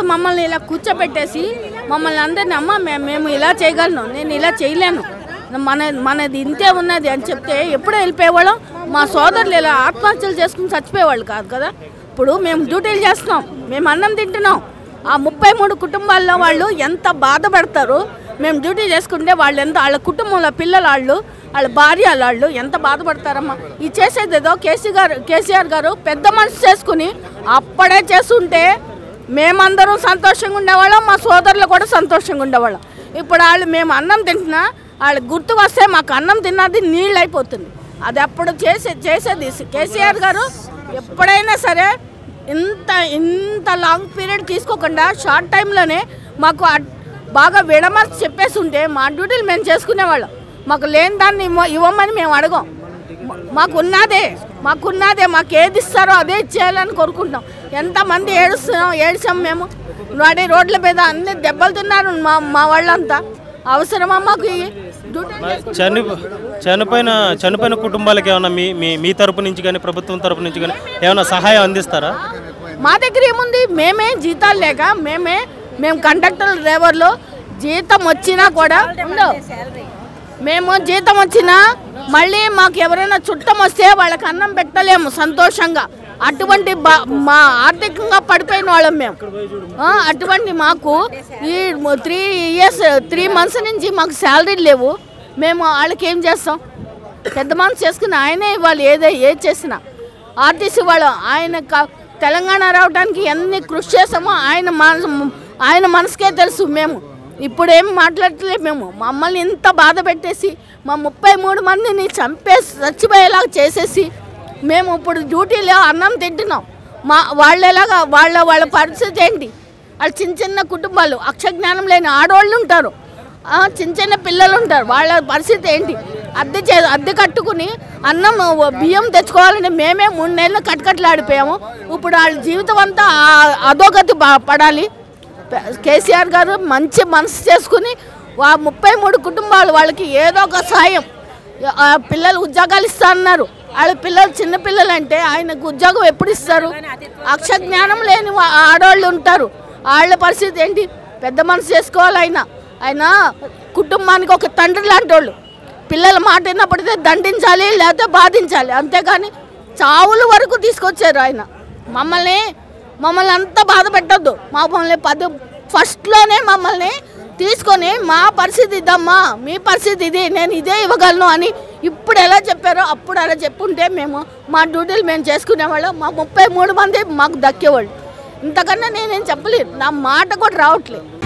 మమ్మల్ని ఇలా కూర్చోబెట్టేసి మమ్మల్ని అందరిని అమ్మ మేము మేము ఇలా చేయగలను నేను ఇలా చేయలేను మన మనది ఇంతే ఉన్నది అని చెప్తే ఎప్పుడో వెళ్ళిపోయేవాళ్ళం మా సోదరులు ఇలా ఆత్మహత్యలు చేసుకుని చచ్చిపోయేవాళ్ళు కాదు కదా ఇప్పుడు మేము డ్యూటీలు చేస్తున్నాం మేము అన్నం తింటున్నాం ఆ ముప్పై మూడు కుటుంబాల్లో వాళ్ళు ఎంత బాధపడతారు మేము డ్యూటీ చేసుకుంటే వాళ్ళు ఎంత వాళ్ళ కుటుంబంలో పిల్లల వాళ్ళు వాళ్ళ భార్య వాళ్ళు ఎంత బాధపడతారమ్మా ఈ చేసేది ఏదో కేసీ గారు కేసీఆర్ గారు పెద్ద మనసు చేసుకుని అప్పుడే చేస్తుంటే మేమందరం సంతోషంగా ఉండేవాళ్ళం మా సోదరులు కూడా సంతోషంగా ఉండేవాళ్ళం ఇప్పుడు వాళ్ళు మేము అన్నం తింటున్నా వాళ్ళు గుర్తు వస్తే మాకు అన్నం తిన్నది నీళ్ళు అయిపోతుంది అది అప్పుడు చేసే చేసేది కేసీఆర్ గారు ఎప్పుడైనా సరే ఇంత ఇంత లాంగ్ పీరియడ్ తీసుకోకుండా షార్ట్ టైంలోనే మాకు అట్- బాగా విడమర్చి చెప్పేసి ఉంటే మా డ్యూటీలు మేము చేసుకునేవాళ్ళం మాకు లేని దాన్ని ఇవ్వ- ఇవ్వమని మేము అడగం మా- మాకున్నదే మాకున్నదే మాకు ఏది ఇస్తారో అదే ఇచ్చేయాలని కోరుకుంటాం ఎంతమంది ఏడుస్తున్నాం ఏడ్చాం మేము వాడి రోడ్ల మీద అన్ని దెబ్బలు తిన్నారు మా మా వాళ్ళంతా అవసరమా మాకు ఈ డ్యూటీ చని చనిపోయిన చనిపోయిన కుటుంబాలకి ఏమైనా మీ మీ మీ తరపు నుంచి కానీ ప్రభుత్వం తరపు నుంచి కానీ ఏమైనా సహాయం అందిస్తారా మా దగ్గర ఏముంది మేమే జీతాలు లేక మేమే మేము కండక్టర్ డ్రైవర్లు జీతం వచ్చినా కూడా ఉండు. మేము జీతం వచ్చినా మళ్ళీ మాకు ఎవరైనా చుట్టం వస్తే వాళ్ళకి అన్నం పెట్టలేము సంతోషంగా అటువంటి బా- మా ఆర్థికంగా పడిపోయిన వాళ్ళం మేము ఆ, అటువంటి మాకు ఈ త్రీ ఇయర్స్ త్రీ మంత్స్ నుంచి మాకు శాలరీ లేవు మేము వాళ్ళకి ఏం చేస్తాం పెద్ద మనసు చేసుకుని ఆయనే ఇవ్వాలి ఏదే ఏది చేసినా ఆర్టీసీ వాళ్ళు ఆయన క- తెలంగాణ రావడానికి ఎన్ని కృషి చేసామో ఆయన మనసు ఆయన మనసుకే తెలుసు మేము ఇప్పుడు ఏం మాట్లాడట్లేదు మేము మమ్మల్ని ఇంత బాధ పెట్టేసి మా ముప్పై మూడు మందిని చంపేసి చచ్చిపోయేలాగా చేసేసి మేము ఇప్పుడు డ్యూటీలో అన్నం తింటున్నాం మా వాళ్ళు ఎలాగా వాళ్ళ వాళ్ళ పరిస్థితి ఏంటి వాళ్ళు చిన్న చిన్న కుటుంబాలు అక్షజ్ఞానం లేని ఆడవాళ్ళు ఉంటారు ఆ, చిన్న చిన్న పిల్లలు ఉంటారు వాళ్ళ పరిస్థితి ఏంటి అద్దె చే అద్దె కట్టుకుని అన్నం బియ్యం తెచ్చుకోవాలంటే మేమే మూడు నెలలు కట్కట్లాడిపోయాము ఇప్పుడు వాళ్ళ జీవితం అంతా ఆ- అధోగతి ప- పడాలి పె- కేసీఆర్ గారు మంచి మనసు చేసుకుని ఆ ముప్పై మూడు కుటుంబాలు వాళ్ళకి ఏదో ఒక సాయం ఆ పిల్లలు ఉద్యోగాలు ఇస్తా అన్నారు వాళ్ళ పిల్లలు చిన్న పిల్లలు అంటే ఆయనకు ఉద్యోగం ఎప్పుడు ఇస్తారు అక్ష జ్ఞానం లేని వా- ఆడవాళ్ళు ఉంటారు వాళ్ళ పరిస్థితి ఏంటి పెద్ద మనసు చేసుకోవాలి ఆయన ఆయన కుటుంబానికి ఒక తండ్రి లాంటి వాళ్ళు పిల్లల మాట విన్నప్పటికీ దండించాలి లేకపోతే బాధించాలి అంతేగాని చావుల వరకు తీసుకొచ్చారు ఆయన మమ్మల్ని మమ్మల్ని అంతా బాధ పెట్టద్దు మమ్మల్ని పది ఫస్ట్లోనే మమ్మల్ని తీసుకొని మా పరిస్థితి ఇదమ్మా మీ పరిస్థితి ఇది నేను ఇదే ఇవ్వగలను అని ఇప్పుడు ఎలా చెప్పారో అప్పుడు అలా చెప్పుంటే మేము మా డ్యూటీలు మేము చేసుకునేవాళ్ళం మా ముప్పై మూడు మంది మాకు దక్కేవాళ్ళు ఇంతకన్నా నేనేం చెప్పలేదు నా మాట కూడా రావట్లేదు